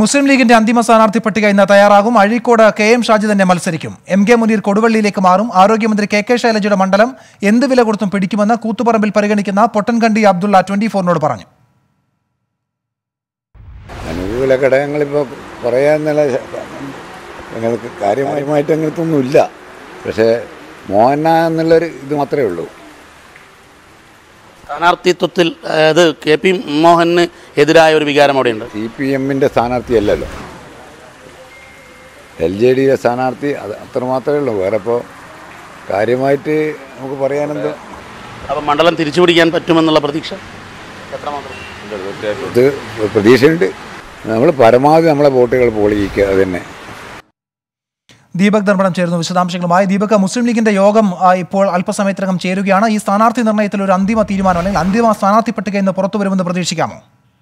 മുസ്ലിം ലീഗിന്റെ അന്തിമ സ്ഥാനാർത്ഥി പട്ടിക ഇന്ന് തയ്യാറാകും അഴീക്കോട് കെ എം ഷാജി തന്നെ മത്സരിക്കും എം കെ മുനീർ കൊടുവള്ളിയിലേക്ക് മാറും ആരോഗ്യമന്ത്രി കെ കെ ശൈലജയുടെ മണ്ഡലം എന്ത് വില കൊടുത്തും പിടിക്കുമെന്ന് കൂത്തുപറമ്പിൽ പരിഗണിക്കുന്ന പൊട്ടൻകണ്ടി അബ്ദുള്ള ട്വന്റി ഫോറിനോട് പറഞ്ഞു അനുകൂല ഘടകങ്ങളിപ്പോൾ പറയാന്നുള്ള ഞങ്ങൾക്ക് കാര്യമായിട്ട് അങ്ങനത്തെ ഒന്നുമില്ല പക്ഷേ മോഹന എന്നുള്ളൊരു ഇത് മാത്രമേ ഉള്ളൂ സ്ഥാനാർത്ഥിത്വത്തിൽ അതായത് കെ പി മോഹന് എതിരായ ഒരു വികാരം അവിടെയുണ്ട് സി പി എമ്മിൻ്റെ സ്ഥാനാർത്ഥിയല്ലല്ലോ എൽ ജെ ഡിയുടെ സ്ഥാനാർത്ഥി അത് അത്ര മാത്രമേ ഉള്ളൂ വേറെ ഇപ്പോൾ കാര്യമായിട്ട് നമുക്ക് പറയാനെന്തോ അപ്പം മണ്ഡലം തിരിച്ചു പിടിക്കാൻ പറ്റുമെന്നുള്ള പ്രതീക്ഷ എത്രമാത്രം ഇത് പ്രതീക്ഷയുണ്ട് നമ്മൾ പരമാവധി നമ്മളെ വോട്ടുകൾ പോളിക്കുക അത് തന്നെ ദീപക് ദർപ്പണം ചേരുന്നു വിശദാംശങ്ങളുമായി ദീപക് മുസ്ലിം ലീഗിന്റെ യോഗം ആ, ഇപ്പോൾ അല്പസമയത്തിനകം ചേരുകയാണ് ഈ സ്ഥാനാർത്ഥി നിർണ്ണയത്തിൽ ഒരു അന്തിമ തീരുമാനം അല്ലെങ്കിൽ അന്തിമ സ്ഥാനാർത്ഥി പട്ടിക ഇന്ന് പുറത്തു വരുമെന്ന് പ്രതീക്ഷിക്കാമോ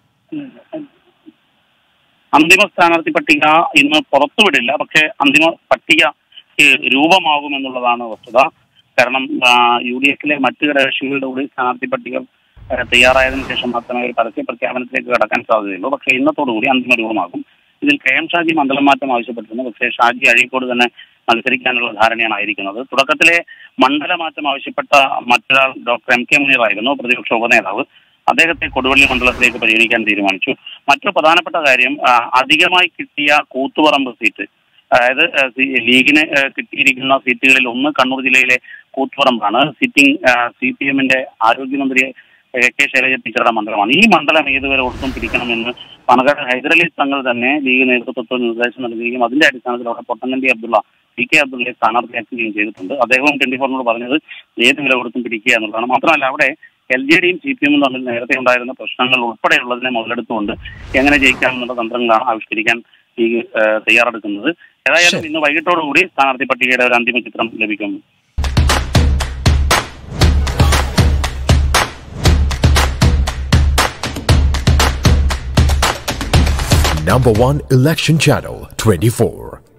അന്തിമ സ്ഥാനാർത്ഥി പട്ടിക ഇന്ന് പുറത്തുവിടില്ല പക്ഷേ അന്തിമ പട്ടിക ഏഹ്, രൂപമാകുമെന്നുള്ളതാണ് വസ്തുത കാരണം ആ, യു ഡി എഫിലെ മറ്റു ഘടകകക്ഷികളുടെ കൂടി സ്ഥാനാർത്ഥി പട്ടിക ഏഹ്, തയ്യാറായതിനു ശേഷം മാത്രമേ ഒരു പരസ്യ പ്രഖ്യാപനത്തിലേക്ക് കടക്കാൻ സാധ്യതയുള്ളൂ പക്ഷേ ഇന്നത്തോടുകൂടി അന്തിമ രൂപമാകും ഇതിൽ കെ എം ഷാജി മണ്ഡലം മാറ്റം ആവശ്യപ്പെട്ടിരുന്നു പക്ഷേ ഷാജി അഴീക്കോട് തന്നെ മത്സരിക്കാനുള്ള ധാരണയാണ് ആയിരിക്കുന്നത് തുടക്കത്തിലെ മണ്ഡലമാറ്റം ആവശ്യപ്പെട്ട മറ്റൊരാൾ ഡോക്ടർ എം കെ മുനീർ ആയിരുന്നു പ്രതിപക്ഷ ഉപനേതാവ് അദ്ദേഹത്തെ കൊടുവള്ളി മണ്ഡലത്തിലേക്ക് പരിഗണിക്കാൻ തീരുമാനിച്ചു മറ്റൊരു പ്രധാനപ്പെട്ട കാര്യം ആ, അധികമായി കിട്ടിയ കൂത്തുപറമ്പ് സീറ്റ് അതായത് ആ, സി- ലീഗിന് ആ, കിട്ടിയിരിക്കുന്ന സീറ്റുകളിൽ ഒന്ന് കണ്ണൂർ ജില്ലയിലെ കൂത്തുപറമ്പാണ് സിറ്റിംഗ് സി പി എമ്മിന്റെ ആരോഗ്യമന്ത്രി എ കെ ശൈലജ ടീച്ചറുടെ മണ്ഡലമാണ് ഈ മണ്ഡലം ഏതുവരെ ഒട്ടും പിടിക്കണമെന്ന് പണക്കാട് ഹൈദരലി തങ്ങൾ തന്നെ ലീഗ് നേതൃത്വത്തിൽ നിർദ്ദേശം നൽകുകയും അതിന്റെ അടിസ്ഥാനത്തിൽ അവിടെ പൊട്ടങ്കണ്ടി അബ്ദുള്ള പി കെ അബ്ദുള്ളയെ സ്ഥാനാർത്ഥിയാക്കുകയും ചെയ്തിട്ടുണ്ട് അദ്ദേഹവും ട്വന്റി ഫോറിനോട് പറഞ്ഞത് ഏത് വില കൊടുത്തും പിടിക്കുക എന്നുള്ളതാണ് മാത്രമല്ല അവിടെ എൽ ജെ ഡിയും സി പി എമ്മും തമ്മിൽ നേരത്തെ ഉണ്ടായിരുന്ന പ്രശ്നങ്ങൾ ഉൾപ്പെടെയുള്ളതിനെ മുതലെടുത്തുകൊണ്ട് എങ്ങനെ ജയിക്കാമെന്നുള്ള തന്ത്രങ്ങളാണ് ആവിഷ്കരിക്കാൻ ലീഗ് ഏഹ്, തയ്യാറെടുക്കുന്നത് ഏതായാലും ഇന്ന് വൈകിട്ടോടുകൂടി സ്ഥാനാർത്ഥി പട്ടികയുടെ ഒരു അന്തിമ ചിത്രം ലഭിക്കും Number one election channel 24.